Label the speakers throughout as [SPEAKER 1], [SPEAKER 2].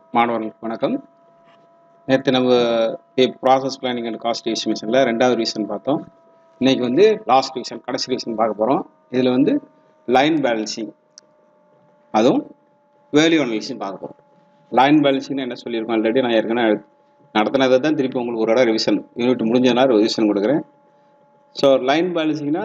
[SPEAKER 1] மாணவர்களுக்கு வணக்கம் நேற்று நம்ம ப்ராசஸ் பிளானிங் அண்ட் காஸ்ட் எஸ்டிமேஷனில் ரெண்டாவது ரீசன் பார்த்தோம் இன்னைக்கு வந்து லாஸ்ட் ரீசன் கடைசி ரீசன் பார்க்க போகிறோம் இதில் வந்து லைன் பேலன்சிங் அதுவும் வேல்யூ அனலிசிங் பார்க்க போகிறோம் லைன் பேலன்சிங்னு என்ன சொல்லியிருக்கோம் ஆல்ரெடி நான் ஏற்கனவே நடத்தினதை தான் திருப்பி உங்களுக்கு ஒரு இடம் ரிவிஷன் யூனிட் முடிஞ்சதுனால ரிவிஷன் கொடுக்குறேன் ஸோ லைன் பேலன்சிங்னா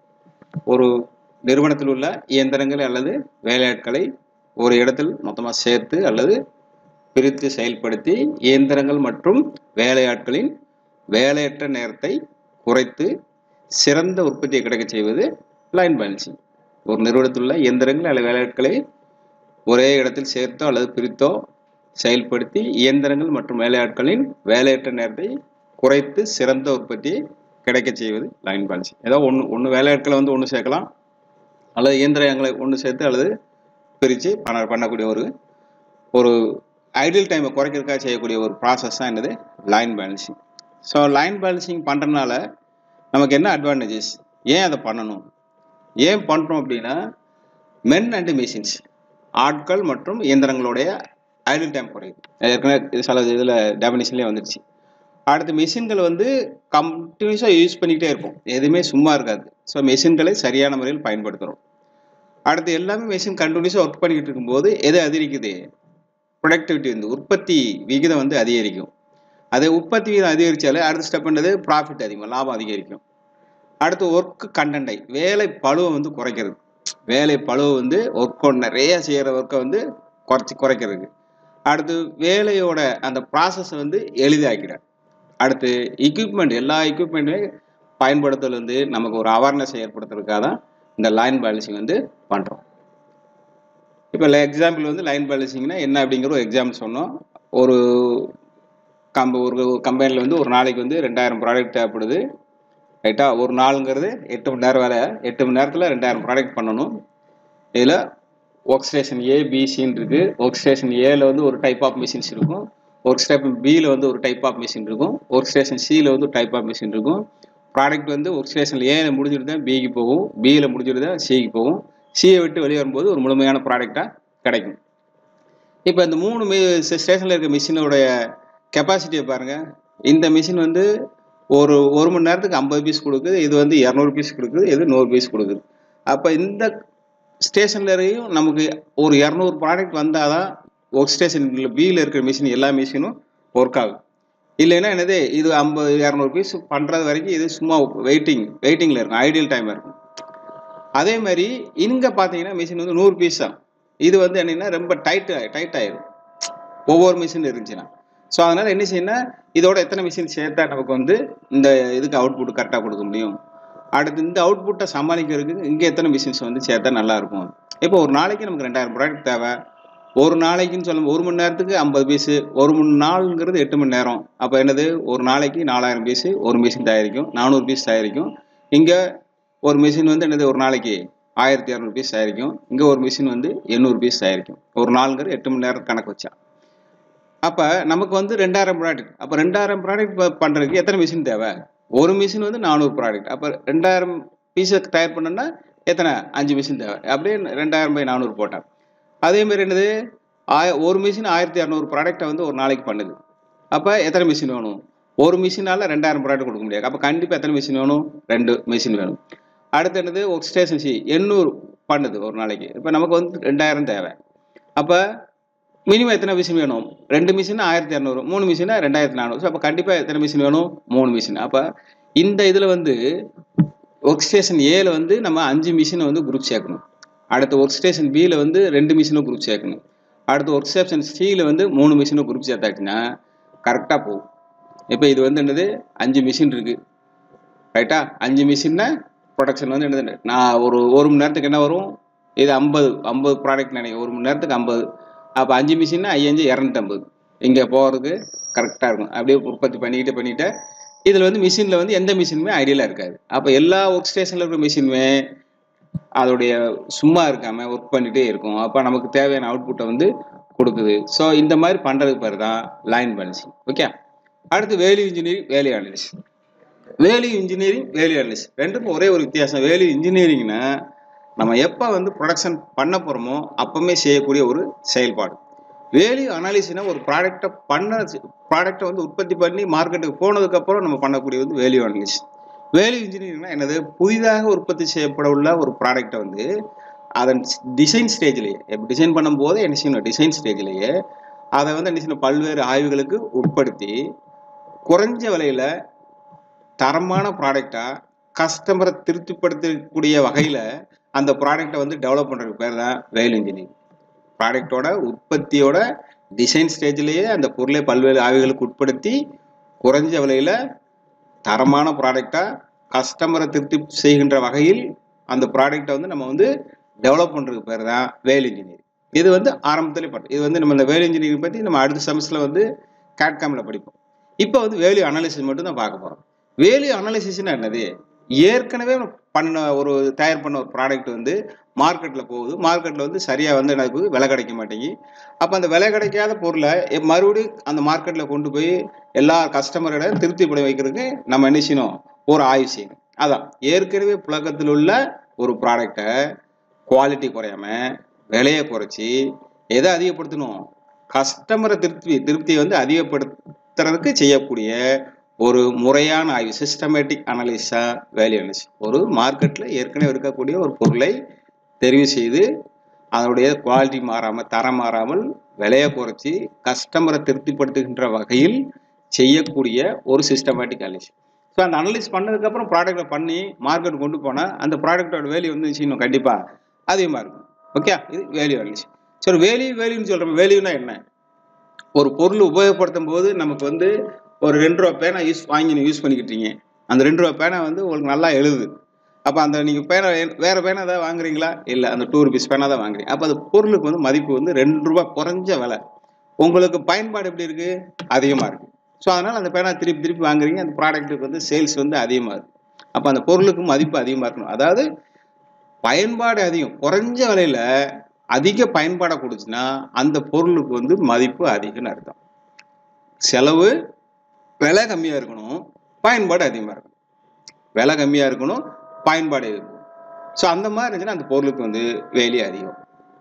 [SPEAKER 1] ஒரு நிறுவனத்தில் உள்ள இயந்திரங்கள் அல்லது வேலையாட்களை ஒரு இடத்தில் மொத்தமாக சேர்த்து அல்லது பிரித்து செயல்படுத்தி இயந்திரங்கள் மற்றும் வேலையாட்களின் வேலையற்ற நேரத்தை குறைத்து சிறந்த உற்பத்தியை கிடைக்க செய்வது லைன் பேலன்சிங் ஒரு நிறுவனத்தில் உள்ள இயந்திரங்கள் அல்லது வேலையாட்களை ஒரே இடத்தில் சேர்த்தோ அல்லது பிரித்தோ செயல்படுத்தி இயந்திரங்கள் மற்றும் வேலையாட்களின் வேலையற்ற நேரத்தை குறைத்து சிறந்த உற்பத்தியை கிடைக்க செய்வது லைன் பேலன்சிங் ஏதோ ஒன்று ஒன்று வேலையாட்களை வந்து ஒன்று சேர்க்கலாம் அல்லது இயந்திரங்களை ஒன்று சேர்த்து அல்லது பிரித்து பண்ண பண்ணக்கூடிய ஒரு ஒரு ஐடியல் டைமை குறைக்கிறதுக்காக செய்யக்கூடிய ஒரு ப்ராசஸ் தான் என்னது line balancing so line balancing பண்ணுறதுனால நமக்கு என்ன அட்வான்டேஜஸ் ஏன் அதை பண்ணணும் ஏன் பண்ணுறோம் அப்படின்னா மென் அண்ட் மிஷின்ஸ் ஆட்கள் மற்றும் இயந்திரங்களுடைய ஐடியல் டைம் குறையுது ஏற்கனவே இது சில இதில் டெபினிஷன்லேயே வந்துடுச்சு அடுத்து மிஷின்கள் வந்து கண்டினியூஸாக யூஸ் பண்ணிக்கிட்டே இருப்போம் எதுவுமே சும்மா இருக்காது ஸோ மிஷின்களை சரியான முறையில் பயன்படுத்துகிறோம் அடுத்து எல்லாமே மிஷின் கண்டினியூஸாக ஒர்க் பண்ணிக்கிட்டு இருக்கும்போது எது அதிகரிக்குது ப்ரொடக்டிவிட்டி வந்து உற்பத்தி விகிதம் வந்து அதிகரிக்கும் அதே உற்பத்தி விகிதம் அதிகரித்தாலே அடுத்த ஸ்டெப் பண்ணது ப்ராஃபிட் அதிகமாக லாபம் அதிகரிக்கும் அடுத்து ஒர்க் கண்டென்டை வேலை பழுவை வந்து குறைக்கிறது வேலை பழுவை வந்து ஒர்க் நிறைய செய்கிற ஒர்க்கை வந்து குறைச்சி குறைக்கிறதுக்கு அடுத்து வேலையோட அந்த ப்ராசஸை வந்து எளிதாக்கிட அடுத்து எக்யூப்மெண்ட் எல்லா எக்யூப்மெண்ட்டுமே பயன்படுத்துறது வந்து நமக்கு ஒரு அவேர்னஸ் ஏற்படுத்துறதுக்காக தான் இந்த லைன் பேலன்சிங் வந்து பண்ணுறோம் இப்போ எக்ஸாம்பிள் வந்து லைன் பேலன்சிங்னா என்ன அப்படிங்கிற ஒரு எக்ஸாம்பிள் சொன்னோம் ஒரு கம்ப ஒரு கம்பெனியில் வந்து ஒரு நாளைக்கு வந்து ரெண்டாயிரம் ப்ராடக்ட் தேவைப்படுது ரைட்டா ஒரு நாளுங்கிறது எட்டு மணி நேரம் வேலை எட்டு மணி நேரத்தில் ரெண்டாயிரம் ப்ராடக்ட் பண்ணணும் இதில் ஒர்க் ஸ்டேஷன் ஏ பிசின்னு இருக்குது ஒர்க் ஸ்டேஷன் ஏல வந்து ஒரு டைப் ஆஃப் மிஷின்ஸ் இருக்கும் ஒர்க் ஸ்டேஷன் பியில் வந்து ஒரு டைப் ஆஃப் மிஷின் இருக்கும் ஒர்க் ஸ்டேஷன் சியில் வந்து ஒரு டைப் ஆஃப் மிஷின் இருக்கும் ப்ராடக்ட் வந்து ஒர்க் ஸ்டேஷனில் ஏல முடிஞ்சுட்டு தான் பிக்கு போகும் பியில் முடிஞ்சுட்டு தான் சிக்கு போகும் சியை விட்டு வெளியே வரும்போது ஒரு முழுமையான ப்ராடக்டாக கிடைக்கும் இப்போ இந்த மூணு மி ஸ்டேஷனில் இருக்க மிஷினோடைய கெப்பாசிட்டியை பாருங்கள் இந்த மிஷின் வந்து ஒரு ஒரு மணி நேரத்துக்கு ஐம்பது பீஸ் கொடுக்குது இது வந்து இரநூறு பீஸ் கொடுக்குது இது நூறு பீஸ் கொடுக்குது அப்போ இந்த ஸ்டேஷன்லரையும் நமக்கு ஒரு இரநூறு ப்ராடக்ட் வந்தால் தான் ஒர்க் ஸ்டேஷன் பியில் இருக்கிற மிஷின் எல்லா மிஷினும் ஒர்க் ஆகும் இல்லைன்னா என்னது இது ஐம்பது இரநூறு பீஸ் பண்ணுறது வரைக்கும் இது சும்மா வெயிட்டிங் வெயிட்டிங்கில் இருக்கும் ஐடியல் டைம் இருக்கும் அதே மாதிரி இங்கே பார்த்தீங்கன்னா மிஷின் வந்து நூறு பீஸ் தான் இது வந்து என்னென்னா ரொம்ப டைட் டைட் ஆயிடும் ஒவ்வொரு மிஷின் இருந்துச்சுன்னா ஸோ அதனால் என்ன செய்யணும் இதோட எத்தனை மிஷின் சேர்த்தா நமக்கு வந்து இந்த இதுக்கு அவுட்புட் கரெக்டாக கொடுக்க முடியும் அடுத்து இந்த அவுட்புட்டை சமாளிக்கிறதுக்கு இங்கே எத்தனை மிஷின்ஸ் வந்து சேர்த்தா நல்லாயிருக்கும் இப்போ ஒரு நாளைக்கு நமக்கு ரெண்டாயிரம் ப்ராடக்ட் தேவை ஒரு நாளைக்குன்னு சொல்லும் ஒரு மணி நேரத்துக்கு ஐம்பது பீஸு ஒரு மணி நாளுங்கிறது எட்டு மணி நேரம் அப்போ என்னது ஒரு நாளைக்கு நாலாயிரம் பீஸு ஒரு மிஷின் தயாரிக்கும் நானூறு பீஸ் தயாரிக்கும் இங்கே ஒரு மிஷின் வந்து என்னது ஒரு நாளைக்கு ஆயிரத்தி இரநூறு பீஸ் தயாரிக்கும் இங்கே ஒரு மிஷின் வந்து எண்ணூறு பீஸ் தயாரிக்கும் ஒரு நாளுங்கிற எட்டு மணி நேரம் கணக்கு வச்சா அப்போ நமக்கு வந்து ரெண்டாயிரம் ப்ராடக்ட் அப்போ ரெண்டாயிரம் ப்ராடக்ட் பண்ணுறதுக்கு எத்தனை மிஷின் தேவை ஒரு மிஷின் வந்து நானூறு ப்ராடக்ட் அப்போ ரெண்டாயிரம் பீஸை தயார் பண்ணோன்னா எத்தனை அஞ்சு மிஷின் தேவை அப்படியே ரெண்டாயிரம் பை நானூறு போட்டான் அதேமாரி என்னது ஆய ஒரு மிஷின் ஆயிரத்தி இரநூறு ப்ராடக்டை வந்து ஒரு நாளைக்கு பண்ணுது அப்போ எத்தனை மிஷின் வேணும் ஒரு மிஷினால் ரெண்டாயிரம் ப்ராடக்ட் கொடுக்க முடியாது அப்போ கண்டிப்பாக எத்தனை மிஷின் வேணும் ரெண்டு மிஷின் வேணும் அடுத்து என்னது ஒர்க் ஸ்டேஷன் சி எண்ணூறு பண்ணுது ஒரு நாளைக்கு இப்போ நமக்கு வந்து ரெண்டாயிரம் தேவை அப்போ மினிமம் எத்தனை மிஷின் வேணும் ரெண்டு மிஷின் ஆயிரத்தி இரநூறு மூணு மிஷினா ரெண்டாயிரத்தி நானூறு ஸோ அப்போ கண்டிப்பாக எத்தனை மிஷின் வேணும் மூணு மிஷின் அப்போ இந்த இதில் வந்து ஒர்க் ஸ்டேஷன் ஏல வந்து நம்ம அஞ்சு மிஷினை வந்து குரூப் சேர்க்கணும் அடுத்து ஒர்க் ஸ்டேஷன் பியில் வந்து ரெண்டு மிஷினும் குரூப் சேர்க்கணும் அடுத்து ஒர்க் ஸ்டேஷன் சியில் வந்து மூணு மிஷினும் குரூப் சேர்த்தாச்சுன்னா கரெக்டாக போகும் இப்போ இது வந்து என்னது அஞ்சு மிஷின் இருக்குது ரைட்டா அஞ்சு மிஷின்னா ப்ரொடக்ஷன் வந்து என்னது நான் ஒரு ஒரு மணி நேரத்துக்கு என்ன வரும் இது ஐம்பது ஐம்பது ப்ராடக்ட் நினைக்கிறேன் ஒரு மணி நேரத்துக்கு ஐம்பது அப்போ அஞ்சு மிஷின்னா ஐயஞ்சு இரநூத்தம்பது இங்கே போகிறதுக்கு கரெக்டாக இருக்கும் அப்படியே உற்பத்தி பண்ணிக்கிட்டு பண்ணிவிட்டு இதில் வந்து மிஷினில் வந்து எந்த மிஷினுமே ஐடியலாக இருக்காது அப்போ எல்லா ஒர்க் ஸ்டேஷனில் இருக்கிற மிஷினுமே அதோடைய சும்மா இருக்காமல் ஒர்க் பண்ணிகிட்டே இருக்கும் அப்போ நமக்கு தேவையான அவுட்புட்டை வந்து கொடுக்குது ஸோ இந்த மாதிரி பண்ணுறதுக்கு பேர் தான் லைன் பேலன்சிங் ஓகே அடுத்து value engineering value analysis value engineering value analysis ரெண்டுக்கும் ஒரே ஒரு வித்தியாசம் வேல்யூ இன்ஜினியரிங்னா நம்ம எப்போ வந்து ப்ரொடக்ஷன் பண்ண போகிறோமோ அப்பவுமே செய்யக்கூடிய ஒரு செயல்பாடு வேல்யூ அனாலிசிஸ்னா ஒரு ப்ராடக்ட்டை பண்ண ப்ராடக்ட்டை வந்து உற்பத்தி பண்ணி மார்க்கெட்டுக்கு போனதுக்கப்புறம் நம்ம பண்ணக்கூடிய வந்து வேல்யூ அனாலிசிஸ் வேல்யூ இன்ஜினியரிங்னா என்னது புதிதாக உற்பத்தி செய்யப்பட உள்ள ஒரு ப்ராடக்ட்டை வந்து அதன் டிசைன் ஸ்டேஜ்லேயே டிசைன் பண்ணும்போது என்ன செய்யணும் டிசைன் ஸ்டேஜ்லேயே அதை வந்து என்ன செய்யணும் பல்வேறு ஆய்வுகளுக்கு உட்படுத்தி குறைஞ்ச விலையில தரமான ப்ராடக்டாக கஸ்டமரை திருப்திப்படுத்தக்கூடிய வகையில் அந்த ப்ராடக்டை வந்து டெவலப் பண்ணுறதுக்கு பேர் தான் வேல்யூ இன்ஜினியரிங் ப்ராடக்டோட உற்பத்தியோட டிசைன் ஸ்டேஜ்லேயே அந்த பொருளை பல்வேறு ஆய்வுகளுக்கு உட்படுத்தி குறைஞ்ச விலையில் தரமான ப்ராடக்டாக கஸ்டமரை திருப்தி செய்கின்ற வகையில் அந்த ப்ராடக்டை வந்து நம்ம வந்து டெவலப் பண்ணுறதுக்கு பேர் தான் வேல் இன்ஜினியரிங் இது வந்து ஆரம்பத்திலே பட்டம் இது வந்து நம்ம இந்த வேல் இன்ஜினியரிங் பற்றி நம்ம அடுத்த செமஸ்டரில் வந்து கேட்காமில் படிப்போம் இப்போ வந்து வேல்யூ அனாலிசிஸ் மட்டும் தான் பார்க்க போகிறோம் வேல்யூ அனாலிசிஸ்னா என்னது ஏற்கனவே பண்ண ஒரு தயார் பண்ண ஒரு ப்ராடக்ட் வந்து மார்க்கெட்டில் போகுது மார்க்கெட்டில் வந்து சரியாக வந்து எனக்கு விலை கிடைக்க மாட்டேங்கி அப்போ அந்த விலை கிடைக்காத பொருளை மறுபடியும் அந்த மார்க்கெட்டில் கொண்டு போய் எல்லா கஸ்டமரோட திருப்திப்பட வைக்கிறதுக்கு நம்ம என்ன செய்யணும் ஒரு ஆய்வு செய்யணும் அதான் ஏற்கனவே புழக்கத்தில் உள்ள ஒரு ப்ராடக்டை குவாலிட்டி குறையாம விலையை குறைச்சி எதை அதிகப்படுத்தணும் கஸ்டமரை திருப்தி திருப்தியை வந்து அதிகப்படுத்துறதுக்கு செய்யக்கூடிய ஒரு முறையான ஆய்வு சிஸ்டமேட்டிக் அனலிஸா வேல்யூ அனலிஸ் ஒரு மார்க்கெட்டில் ஏற்கனவே இருக்கக்கூடிய ஒரு பொருளை தெரிவு செய்து அதனுடைய குவாலிட்டி மாறாமல் தரம் மாறாமல் விலையை குறைச்சி கஸ்டமரை திருப்திப்படுத்துகின்ற வகையில் செய்யக்கூடிய ஒரு சிஸ்டமேட்டிக் அனலிஸ் ஸோ அந்த அனலிஸ் பண்ணதுக்கப்புறம் ப்ராடக்டை பண்ணி மார்க்கெட் கொண்டு போனால் அந்த ப்ராடக்டோட வேல்யூ வந்து இன்னும் கண்டிப்பாக அதிகமாக இருக்கும் ஓகே இது வேல்யூ அனலிஸ் சரி வேல்யூ வேல்யூன்னு சொல்கிறோம் வேல்யூனா என்ன ஒரு பொருள் உபயோகப்படுத்தும் போது நமக்கு வந்து ஒரு ரெண்டு ரூபா பேனா யூஸ் வாங்கி யூஸ் பண்ணிக்கிட்டீங்க அந்த ரெண்டு ரூபா பேனா வந்து உங்களுக்கு நல்லா எழுது அப்போ அந்த நீங்கள் பேனா வேறு பேனா ஏதாவது வாங்குறீங்களா இல்லை அந்த டூ ருபீஸ் பேனா தான் வாங்குறீங்க அப்போ அந்த பொருளுக்கு வந்து மதிப்பு வந்து ரெண்டு ரூபா குறைஞ்ச விலை உங்களுக்கு பயன்பாடு எப்படி இருக்குது அதிகமாக இருக்குது ஸோ அதனால் அந்த பேனா திருப்பி திருப்பி வாங்குறீங்க அந்த ப்ராடக்ட்டுக்கு வந்து சேல்ஸ் வந்து அதிகமாக இருக்குது அப்போ அந்த பொருளுக்கு மதிப்பு அதிகமாக இருக்கணும் அதாவது பயன்பாடு அதிகம் குறைஞ்ச விலையில் அதிக பயன்பாடை கொடுச்சுன்னா அந்த பொருளுக்கு வந்து மதிப்பு அதிகம்னு அர்த்தம் செலவு விலை கம்மியாக இருக்கணும் பயன்பாடு அதிகமாக இருக்கணும் விலை கம்மியாக இருக்கணும் பயன்பாடு இருக்கும் ஸோ அந்த மாதிரி இருந்துச்சுன்னா அந்த பொருளுக்கு வந்து வேலையே அதிகம்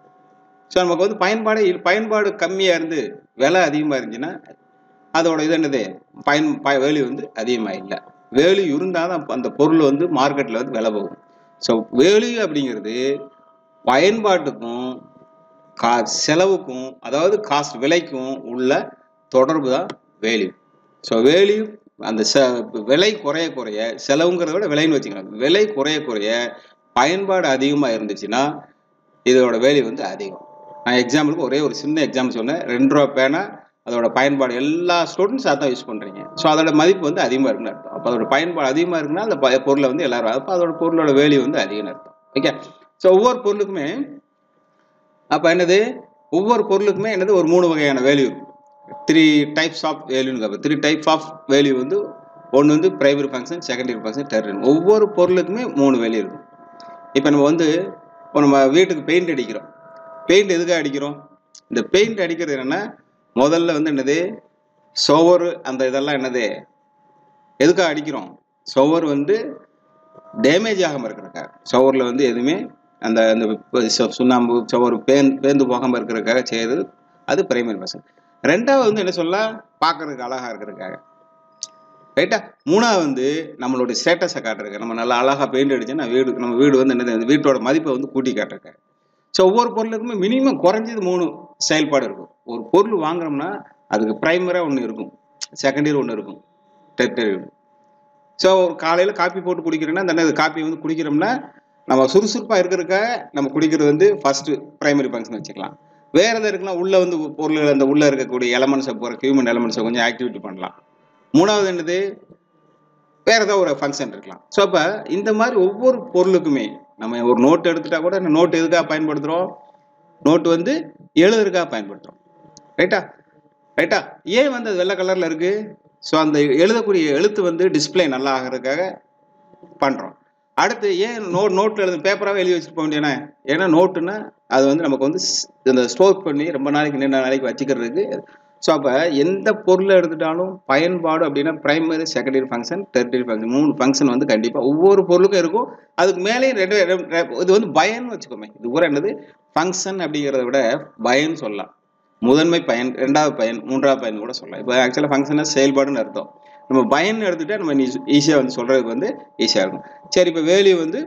[SPEAKER 1] ஸோ நமக்கு வந்து பயன்பாடு பயன்பாடு கம்மியாக இருந்து விலை அதிகமாக இருந்துச்சுன்னா அதோட இது என்னது பயன் ப வேல்யூ வந்து அதிகமாக இல்லை வேல்யூ இருந்தால் தான் அந்த பொருள் வந்து மார்க்கெட்டில் வந்து விலை போகும் ஸோ வேல்யூ அப்படிங்கிறது பயன்பாட்டுக்கும் கா செலவுக்கும் அதாவது காஸ்ட் விலைக்கும் உள்ள தொடர்பு தான் வேல்யூ ஸோ வேல்யூ அந்த செ விலை குறைய குறைய செலவுங்கிறத விட விலைன்னு வச்சுக்கலாம் விலை குறைய குறைய பயன்பாடு அதிகமாக இருந்துச்சுன்னா இதோட வேல்யூ வந்து அதிகம் நான் எக்ஸாம்பிளுக்கு ஒரே ஒரு சின்ன எக்ஸாம்பிள் சொன்னேன் ரெண்டு ரூபா பேனா அதோட பயன்பாடு எல்லா ஸ்டூடெண்ட்ஸ் அதான் யூஸ் பண்ணுறீங்க ஸோ அதோட மதிப்பு வந்து அதிகமாக இருக்குன்னு அர்த்தம் அப்போ அதோட பயன்பாடு அதிகமாக இருக்குன்னா அந்த பொருளை வந்து எல்லாரும் அப்போ அதோட பொருளோட வேல்யூ வந்து அதிகம்னு அர்த்தம் ஓகே ஸோ ஒவ்வொரு பொருளுக்குமே அப்போ என்னது ஒவ்வொரு பொருளுக்குமே என்னது ஒரு மூணு வகையான வேல்யூ இருக்கும் த்ரீ டைப்ஸ் ஆஃப் வேல்யூன்னு த்ரீ டைப் ஆஃப் வேல்யூ வந்து ஒன்று வந்து primary function secondary function third ஒவ்வொரு பொருளுக்குமே மூணு வேல்யூ இருக்கும் இப்போ நம்ம வந்து இப்போ நம்ம வீட்டுக்கு பெயிண்ட் அடிக்கிறோம் பெயிண்ட் எதுக்காக அடிக்கிறோம் இந்த பெயிண்ட் அடிக்கிறது என்னென்னா முதல்ல வந்து என்னது சுவர் அந்த இதெல்லாம் என்னது எதுக்காக அடிக்கிறோம் சுவர் வந்து டேமேஜ் ஆகாமல் இருக்கிறக்காக சுவரில் வந்து எதுவுமே அந்த அந்த சுண்ணாம்பு சுவர் பேன் பேந்து போகாமல் இருக்கிறதுக்காக செய்கிறது அது பிரைமரி பர்சன் ரெண்டாவது வந்து என்ன சொல்லலாம் பார்க்கறதுக்கு அழகாக இருக்கிறதுக்காக ரைட்டா மூணாவது வந்து நம்மளுடைய ஸ்டேட்டஸை காட்டுறதுக்கு நம்ம நல்லா அழகாக பெயிண்ட் அடிச்சோன்னா வீடு நம்ம வீடு வந்து என்னது வீட்டோட மதிப்பை வந்து கூட்டி காட்டுறதுக்காக ஸோ ஒவ்வொரு பொருளுக்குமே மினிமம் குறைஞ்சது மூணு செயல்பாடு இருக்கும் ஒரு பொருள் வாங்குறோம்னா அதுக்கு ப்ரைமராக ஒன்று இருக்கும் செகண்டரி ஒன்று இருக்கும் டெர்டரி இருக்கும் ஸோ காலையில் காப்பி போட்டு குடிக்கிறோன்னா அந்த காப்பி வந்து குடிக்கிறோம்னா நம்ம சுறுசுறுப்பாக இருக்கிறதுக்காக நம்ம குடிக்கிறது வந்து ஃபஸ்ட்டு ப்ரைமரி ஃபங்க்ஷன் வச்சுக்கலாம் வேறு எதாவது இருக்கலாம் உள்ளே வந்து பொருள் அந்த உள்ளே இருக்கக்கூடிய எலமெண்ட்ஸை போகிற ஹியூமன் எலமெண்ட்ஸை கொஞ்சம் ஆக்டிவிட்டி பண்ணலாம் மூணாவது என்னது வேறு ஏதாவது ஒரு ஃபங்க்ஷன் இருக்கலாம் ஸோ அப்போ இந்த மாதிரி ஒவ்வொரு பொருளுக்குமே நம்ம ஒரு நோட் எடுத்துட்டா கூட இந்த நோட் எதுக்காக பயன்படுத்துகிறோம் நோட்டு வந்து எழுதுறதுக்காக பயன்படுத்துகிறோம் ரைட்டா ரைட்டா ஏன் வந்து அது வெள்ளை கலரில் இருக்குது ஸோ அந்த எழுதக்கூடிய எழுத்து வந்து டிஸ்பிளே நல்லா ஆகிறதுக்காக பண்ணுறோம் அடுத்து ஏன் நோட் நோட்டில் எழுத பேப்பராகவே எழுதி வச்சுட்டு போக வேண்டியனா ஏன்னா நோட்டுன்னா அது வந்து நமக்கு வந்து இந்த ஸ்டோர் பண்ணி ரொம்ப நாளைக்கு நீண்ட நாளைக்கு வச்சுக்கிறதுக்கு ஸோ அப்போ எந்த பொருளை எடுத்துட்டாலும் பயன்பாடு அப்படின்னா primary secondary function tertiary function மூணு ஃபங்க்ஷன் வந்து கண்டிப்பாக ஒவ்வொரு பொருளுக்கும் இருக்கும் அதுக்கு மேலேயும் ரெண்டு இது வந்து பயன்னு வச்சுக்கோமே இது கூட என்னது ஃபங்க்ஷன் அப்படிங்கிறத விட பயன்னு சொல்லலாம் முதன்மை பயன் ரெண்டாவது பயன் மூன்றாவது பயன் கூட சொல்லலாம் இப்போ ஆக்சுவலாக ஃபங்க்ஷனாக செயல்பாடுன்னு அர்த்தம் நம்ம பயன் எடுத்துகிட்டா நம்ம ஈஸியாக வந்து சொல்கிறதுக்கு வந்து ஈஸியாக இருக்கும் சரி இப்போ வேல்யூ வந்து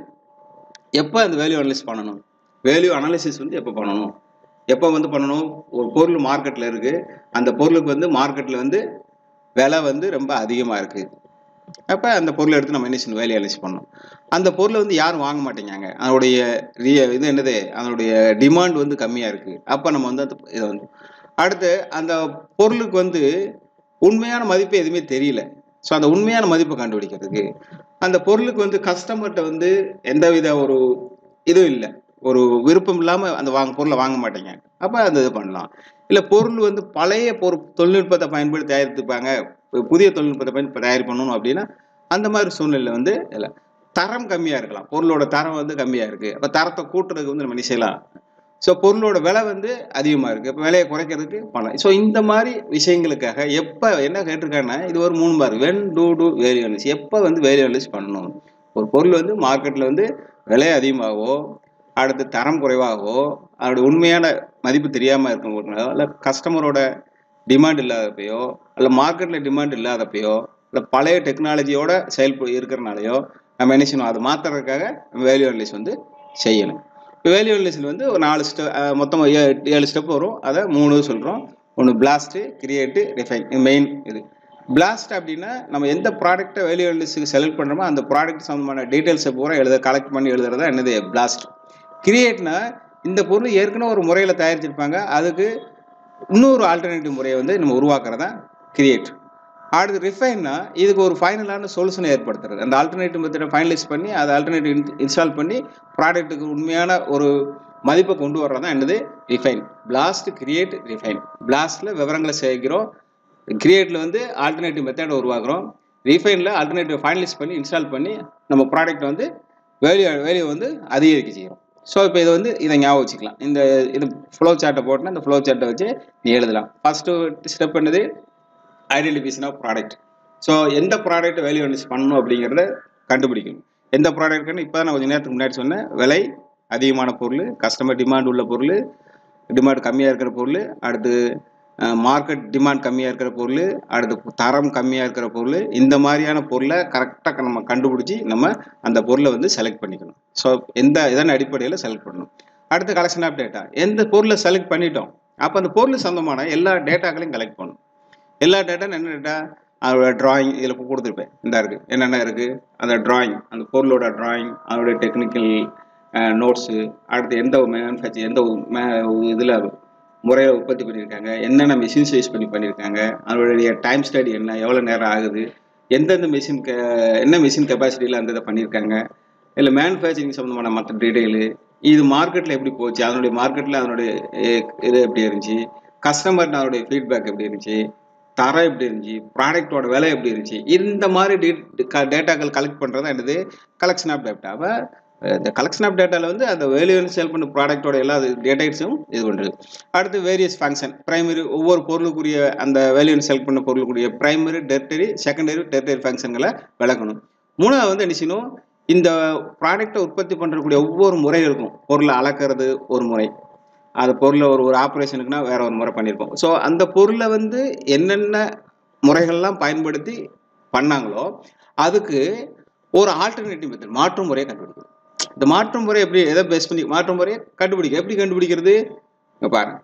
[SPEAKER 1] எப்போ அந்த வேல்யூ அனலைஸ் பண்ணணும் வேல்யூ அனாலிசிஸ் வந்து எப்போ பண்ணணும் எப்போ வந்து பண்ணணும் ஒரு பொருள் மார்க்கெட்டில் இருக்குது அந்த பொருளுக்கு வந்து மார்க்கெட்டில் வந்து விலை வந்து ரொம்ப அதிகமாக இருக்குது அப்போ அந்த பொருளை எடுத்து நம்ம என்ன செய்யணும் வேல்யூ அனலைஸ் பண்ணணும் அந்த பொருளை வந்து யாரும் வாங்க மாட்டேங்காங்க அதனுடைய ரிய இது என்னது அதனுடைய டிமாண்ட் வந்து கம்மியாக இருக்குது அப்போ நம்ம வந்து அந்த இதை வந்து அடுத்து அந்த பொருளுக்கு வந்து உண்மையான மதிப்பு எதுவுமே தெரியல ஸோ அந்த உண்மையான மதிப்பை கண்டுபிடிக்கிறதுக்கு அந்த பொருளுக்கு வந்து கஸ்டமர்கிட்ட வந்து எந்தவித ஒரு இதுவும் இல்லை ஒரு விருப்பம் இல்லாமல் அந்த வாங்க பொருளை வாங்க மாட்டேங்க அப்போ அந்த இது பண்ணலாம் இல்லை பொருள் வந்து பழைய பொரு தொழில்நுட்பத்தை பயன்படுத்தி தயாரித்துப்பாங்க புதிய தொழில்நுட்பத்தை பயன்படுத்தி தயார் பண்ணணும் அப்படின்னா அந்த மாதிரி சூழ்நிலை வந்து இல்லை தரம் கம்மியாக இருக்கலாம் பொருளோட தரம் வந்து கம்மியாக இருக்குது அப்போ தரத்தை கூட்டுறதுக்கு வந்து நம்ம என்ன செய்யலாம் ஸோ பொருளோட விலை வந்து அதிகமாக இருக்குது இப்போ விலையை குறைக்கிறதுக்கு பண்ணலாம் ஸோ இந்த மாதிரி விஷயங்களுக்காக எப்போ என்ன கேட்டிருக்காங்கன்னா இது ஒரு மூணு mark when to do value analysis எப்போ வந்து வேல்யூ அனலிஸ் பண்ணணும் ஒரு பொருள் வந்து மார்க்கெட்டில் வந்து விலை அதிகமாகவோ அடுத்து தரம் குறைவாகவோ அதோட உண்மையான மதிப்பு தெரியாமல் இருக்கவங்களோ இல்லை கஸ்டமரோட டிமாண்ட் இல்லாதப்பையோ இல்லை மார்க்கெட்டில் டிமாண்ட் இல்லாதப்பையோ இல்லை பழைய டெக்னாலஜியோட செயல்ப இருக்கிறனாலையோ நம்ம என்ன செய்யணும் அதை மாற்றுறதுக்காக வேல்யூ அனலிஸ் வந்து செய்யணும் இப்போ வேல்யூ அனலிஸில் வந்து ஒரு நாலு ஸ்டெப் மொத்தம் ஏழு ஸ்டெப் வரும் அதை மூணு சொல்கிறோம் ஒன்று பிளாஸ்ட்டு கிரியேட்டு ரிஃபைன் மெயின் இது பிளாஸ்ட் அப்படின்னா நம்ம எந்த ப்ராடக்ட்டை வேல்யூ அனலிஸுக்கு செலக்ட் பண்ணுறோமோ அந்த ப்ராடக்ட் சம்மந்தமான டீட்டெயில்ஸை பூரா எழுத கலெக்ட் பண்ணி எழுதுறதா என்னது பிளாஸ்ட் கிரியேட்னா இந்த பொருள் ஏற்கனவே ஒரு முறையில் தயாரிச்சிருப்பாங்க அதுக்கு இன்னொரு ஆல்டர்னேட்டிவ் முறையை வந்து நம்ம உருவாக்குறதா கிரியேட் அடுத்து ரிஃபைன்னா இதுக்கு ஒரு ஃபைனலான சொல்யூஷனை ஏற்படுத்துறது அந்த ஆல்டர்னேட்டிவ் மெத்தடை ஃபைனலைஸ் பண்ணி அதை ஆல்டர்னேட்டிவ் இன்ஸ்டால் பண்ணி ப்ராடக்ட்டுக்கு உண்மையான ஒரு மதிப்பை கொண்டு வர்றது தான் என்னது ரிஃபைன் பிளாஸ்ட் கிரியேட் ரிஃபைன் பிளாஸ்ட்டில் விவரங்களை சேகரிக்கிறோம் கிரியேட்டில் வந்து ஆல்டர்னேட்டிவ் மெத்தடை உருவாக்குறோம் ரிஃபைனில் ஆல்டர்னேட்டிவ் ஃபைனலைஸ் பண்ணி இன்ஸ்டால் பண்ணி நம்ம ப்ராடக்ட் வந்து வேல்யூ வேல்யூ வந்து அதிகரிக்க செய்கிறோம் ஸோ இப்போ இது வந்து இதை ஞாபகம் வச்சுக்கலாம் இந்த இது ஃப்ளோ சார்ட்டை போட்டுனா இந்த ஃப்ளோ சார்ட்டை வச்சு நீ எழுதலாம் ஃபஸ்ட்டு ஸ்டெப் என்னது ஐடென்டிஃபிகேஷன் ஆஃப் ப்ராடக்ட் ஸோ எந்த ப்ராடக்ட் வேல்யூ அனலிஸ் பண்ணணும் அப்படிங்கிறத கண்டுபிடிக்கணும் எந்த ப்ராடக்ட்னு இப்போ தான் நான் கொஞ்சம் நேரத்துக்கு முன்னாடி சொன்னேன் விலை அதிகமான பொருள் கஸ்டமர் டிமாண்ட் உள்ள பொருள் டிமாண்ட் கம்மியாக இருக்கிற பொருள் அடுத்து மார்க்கெட் டிமாண்ட் கம்மியாக இருக்கிற பொருள் அடுத்து தரம் கம்மியாக இருக்கிற பொருள் இந்த மாதிரியான பொருளை கரெக்டாக நம்ம கண்டுபிடிச்சி நம்ம அந்த பொருளை வந்து செலக்ட் பண்ணிக்கணும் ஸோ எந்த இதன் அடிப்படையில் செலக்ட் பண்ணணும் அடுத்து கலெக்ஷன் ஆஃப் டேட்டா எந்த பொருளை செலக்ட் பண்ணிட்டோம் அப்போ அந்த பொருள் சொந்தமான எல்லா டேட்டாக்களையும் கலெக்ட் பண்ணணும் எல்லா டேட்டா என்ன டேட்டா அதோட டிராயிங் இதில் கொடுத்துருப்பேன் இந்த இருக்குது என்னென்ன இருக்குது அந்த டிராயிங் அந்த பொருளோட டிராயிங் அதோட டெக்னிக்கல் நோட்ஸு அடுத்து எந்த மேனுஃபேக்சர் எந்த இதில் முறையில் உற்பத்தி பண்ணியிருக்காங்க என்னென்ன மிஷின்ஸ் யூஸ் பண்ணி பண்ணியிருக்காங்க அதோடைய டைம் ஸ்டடி என்ன எவ்வளோ நேரம் ஆகுது எந்தெந்த மிஷின் க என்ன மிஷின் கெப்பாசிட்டியில் அந்த இதை பண்ணியிருக்காங்க இல்லை மேனுஃபேக்சரிங் சம்மந்தமான மற்ற டீட்டெயிலு இது மார்க்கெட்டில் எப்படி போச்சு அதனுடைய மார்க்கெட்டில் அதனுடைய இது எப்படி இருந்துச்சு கஸ்டமர்கிட்ட அதனுடைய ஃபீட்பேக் எப்படி இருந்துச்சு தரம் எப்படி இருந்துச்சு ப்ராடக்டோட விலை எப்படி இருந்துச்சு இந்த மாதிரி டீ டேட்டாக்கள் கலெக்ட் பண்ணுறது என்னது கலெக்ஷன் ஆஃப் டேட்டா அப்போ இந்த கலெக்ஷன் ஆஃப் டேட்டாவில் வந்து அந்த வேல்யூ சேல் பண்ண ப்ராடக்டோட எல்லா டேட்டாஸும் இது பண்ணுறது அடுத்து வேரியஸ் ஃபங்க்ஷன் ப்ரைமரி ஒவ்வொரு பொருளுக்குரிய அந்த வேல்யூ செலக்ட் பண்ண பொருளுக்குரிய ப்ரைமரி டெர்டரி செகண்டரி டெர்டரி ஃபங்க்ஷன்களை விளக்கணும் மூணாவது வந்து என்ன செய்யணும் இந்த ப்ராடக்டை உற்பத்தி பண்ணுறக்கூடிய ஒவ்வொரு முறை இருக்கும் பொருளை அளக்கிறது ஒரு முறை அந்த பொருளை ஒரு ஒரு ஆப்ரேஷனுக்குனா வேற ஒரு முறை பண்ணியிருப்போம் ஸோ அந்த பொருளை வந்து என்னென்ன முறைகள்லாம் பயன்படுத்தி பண்ணாங்களோ அதுக்கு ஒரு ஆல்டர்னேட்டிவ் மெத்தட் மாற்று முறையை கண்டுபிடிக்கும் இந்த மாற்று முறை எப்படி எதை பேஸ் பண்ணி மாற்று முறையை கண்டுபிடிக்க எப்படி கண்டுபிடிக்கிறது இங்கே பாருங்க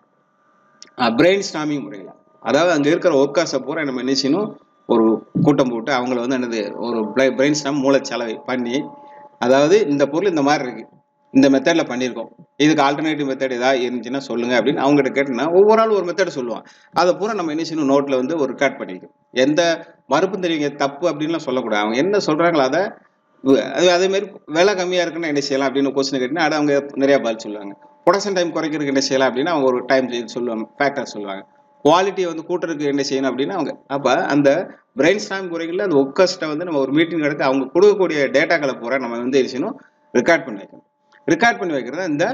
[SPEAKER 1] பிரெயின் ஸ்டாமிங் முறையில் அதாவது அங்கே இருக்கிற ஒர்க்கர்ஸை பூரா நம்ம என்ன செய்யணும் ஒரு கூட்டம் போட்டு அவங்கள வந்து என்னது ஒரு பிரெயின் ஸ்டாம் மூளைச்சலவை பண்ணி அதாவது இந்த பொருள் இந்த மாதிரி இருக்குது இந்த மெத்தடில் பண்ணியிருக்கோம் இதுக்கு ஆல்டர்னேட்டிவ் மெத்தட் ஏதாவது இருந்துச்சுன்னா சொல்லுங்கள் அப்படின்னு அவங்ககிட்ட கேட்டோம்னா ஒவ்வொரு ஆள் ஒரு மெத்தட் சொல்லுவான் அதை பூரா நம்ம என்ன செய்யணும் நோட்டில் வந்து ஒரு ரெக்கார்ட் பண்ணிக்கணும் எந்த மறுப்பும் தெரியுங்க தப்பு அப்படின்லாம் சொல்லக்கூடாது அவங்க என்ன சொல்கிறாங்களோ அதை அது அதேமாரி விலை கம்மியாக இருக்குன்னு என்ன செய்யலாம் அப்படின்னு கொஸ்டின் கேட்டிங்கன்னா அதை அவங்க நிறையா பதில் சொல்லுவாங்க ப்ரொடக்ஷன் டைம் குறைக்கிறதுக்கு என்ன செய்யலாம் அப்படின்னா அவங்க ஒரு டைம் சொல்லுவாங்க ஃபேக்டர் சொல்லுவாங்க குவாலிட்டியை வந்து கூட்டுறதுக்கு என்ன செய்யணும் அப்படின்னா அவங்க அப்போ அந்த பிரெயின் ஸ்டாம் குறைகளில் அந்த ஒர்க்கர்ஸ்ட்டை வந்து நம்ம ஒரு மீட்டிங் எடுத்து அவங்க கொடுக்கக்கூடிய டேட்டாக்களை பூரா நம்ம வந்து என்ன செய்யணும் ரெக்கார்ட் பண்ணி வைக்கணும் ரெக்கார்ட் பண்ணி வைக்கிறது இந்த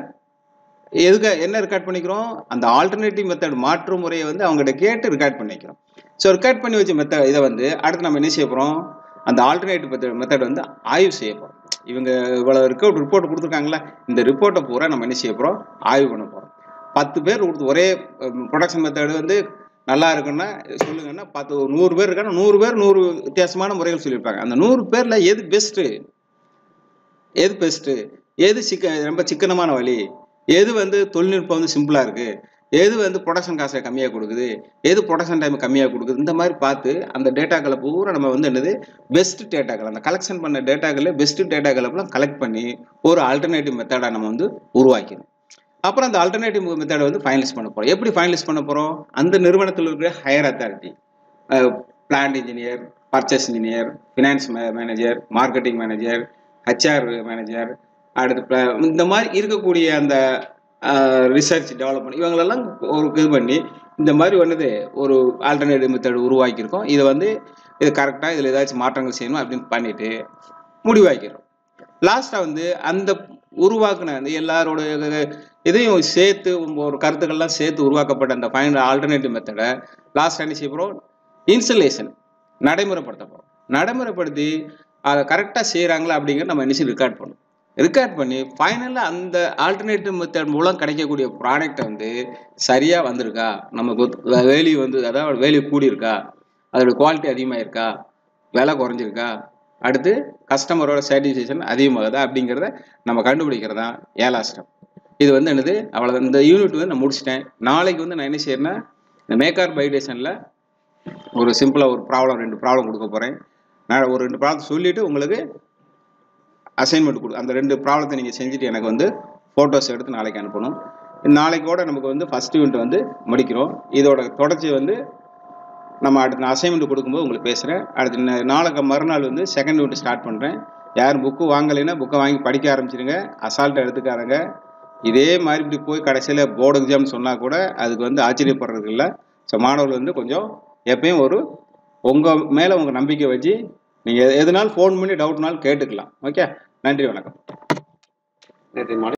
[SPEAKER 1] எதுக்கு என்ன ரெக்கார்ட் பண்ணிக்கிறோம் அந்த ஆல்டர்னேட்டிவ் மெத்தட் மாற்று முறையை வந்து அவங்ககிட்ட கேட்டு ரெக்கார்ட் பண்ணி வைக்கிறோம் ஸோ ரெக்கார்ட் பண்ணி வச்ச மெத்தட் இதை வந்து அடுத்து நம்ம என்ன செய்ய போகிறோம் அந்த ஆல்டர்னேட்டிவ் மெத்தட் மெத்தட் வந்து ஆய்வு செய்ய போகிறோம் இவங்க இவ்வளோ ரிப்போர்ட் ரிப்போர்ட் கொடுத்துருக்காங்களா இந்த ரிப்போர்ட்டை பூரா நம்ம என்ன செய்ய போகிறோம் ஆய்வு பண்ண போகிறோம் பத்து பேர் கொடுத்து ஒரே ப்ரொடக்ஷன் மெத்தடு வந்து நல்லா இருக்குன்னா சொல்லுங்கன்னா பத்து ஒரு நூறு பேர் இருக்காங்கன்னா நூறு பேர் நூறு வித்தியாசமான முறைகள் சொல்லியிருப்பாங்க அந்த நூறு பேரில் எது பெஸ்ட்டு எது பெஸ்ட்டு எது சிக்க ரொம்ப சிக்கனமான வழி எது வந்து தொழில்நுட்பம் வந்து சிம்பிளாக இருக்குது எது வந்து ப்ரொடக்ஷன் காசை கம்மியாக கொடுக்குது எது ப்ரொடக்ஷன் டைம் கம்மியாக கொடுக்குது இந்த மாதிரி பார்த்து அந்த டேட்டாக்களை பூரா நம்ம வந்து என்னது பெஸ்ட் டேட்டாக்கள் அந்த கலெக்ஷன் பண்ண டேட்டாக்களில் பெஸ்ட் டேட்டாக்களை கலெக்ட் பண்ணி ஒரு ஆல்டர்னேட்டிவ் மெத்தடை நம்ம வந்து உருவாக்கணும் அப்புறம் அந்த ஆல்டர்னேட்டிவ் மெத்தடை வந்து ஃபைனலைஸ் பண்ண போகிறோம் எப்படி ஃபைனலைஸ் பண்ண போகிறோம் அந்த நிறுவனத்தில் இருக்கிற higher authority plant engineer purchase engineer finance manager marketing manager HR manager அடுத்து pla- இந்த மாதிரி இருக்கக்கூடிய அந்த ரிசர்ச் டெவலப்மெண்ட் இவங்களெல்லாம் ஒரு இது பண்ணி இந்த மாதிரி ஒன்றுது ஒரு ஆல்டர்னேட்டிவ் மெத்தட் உருவாக்கியிருக்கோம் இதை வந்து இது கரெக்டாக இதில் ஏதாச்சும் மாற்றங்கள் செய்யணும் அப்படின்னு பண்ணிட்டு முடிவாக்கிறோம் லாஸ்ட்டாக வந்து அந்த உருவாக்குன அந்த எல்லாரோட இதையும் சேர்த்து ஒரு கருத்துக்கள்லாம் சேர்த்து உருவாக்கப்பட்ட அந்த ஃபைனல் ஆல்டர்னேட்டிவ் மெத்தடை லாஸ்ட் என்ன செய்ய போகிறோம் இன்ஸ்டலேஷன் நடைமுறைப்படுத்த போகிறோம் நடைமுறைப்படுத்தி அதை கரெக்டாக செய்கிறாங்களா அப்படிங்கிறத நம்ம இனிஷியல் ரெக்கார்ட் பண்ணணும் ரெக்கார்ட் பண்ணி ஃபைனலாக அந்த ஆல்டர்னேட்டிவ் மெத்தட் மூலம் கிடைக்கக்கூடிய ப்ராடக்ட்டை வந்து சரியாக வந்திருக்கா நமக்கு வேல்யூ வந்து அதாவது வேல்யூ கூடியிருக்கா அதோட குவாலிட்டி அதிகமாக இருக்கா விலை குறைஞ்சிருக்கா அடுத்து கஸ்டமரோட சாட்டிஸ்ஃபேக்ஷன் அதிகமாகுதா அப்படிங்கிறத நம்ம கண்டுபிடிக்கிறது தான் ஏழாம் ஸ்டெப் இது வந்து என்னது அவ்வளோதான் இந்த யூனிட் வந்து நான் முடிச்சிட்டேன் நாளைக்கு வந்து நான் என்ன செய்யறேன்னா இந்த மேக்கார் பைடேஷனில் ஒரு சிம்பிளாக ஒரு ப்ராப்ளம் ரெண்டு ப்ராப்ளம் கொடுக்க போகிறேன் நான் ஒரு ரெண்டு ப்ராப்ளம் சொல்லிவிட்டு உங்களுக்கு அசைன்மெண்ட் கொடு அந்த ரெண்டு ப்ராப்ளத்தை நீங்கள் செஞ்சுட்டு எனக்கு வந்து ஃபோட்டோஸ் எடுத்து நாளைக்கு அனுப்பணும் நாளைக்கோட நமக்கு வந்து ஃபஸ்ட் யூனிட் வந்து முடிக்கிறோம் இதோட தொடர்ச்சி வந்து நம்ம அடுத்த நான் அசைன்மெண்ட் கொடுக்கும்போது உங்களுக்கு பேசுகிறேன் அடுத்து நா- நாளைக்கு மறுநாள் வந்து செகண்ட் யூனிட் ஸ்டார்ட் பண்ணுறேன் யாரும் புக்கு வாங்கலைன்னா புக்கை வாங்கி படிக்க ஆரம்பிச்சிருங்க அசால்ட்டாக எடுத்துக்காரங்க இதே மாதிரி இப்படி போய் கடைசியில் போர்டு எக்ஸாம் சொன்னால் கூட அதுக்கு வந்து ஆச்சரியப்படுறதுக்கு இல்லை ஸோ மாணவர்கள் வந்து கொஞ்சம் எப்பயும் ஒரு உங்கள் மேலே உங்கள் நம்பிக்கை வச்சு நீங்கள் எதுனாலும் ஃபோன் பண்ணி டவுட்னாலும் கேட்டுக்கலாம் ஓகே நன்றி வணக்கம்
[SPEAKER 2] நேற்று மழை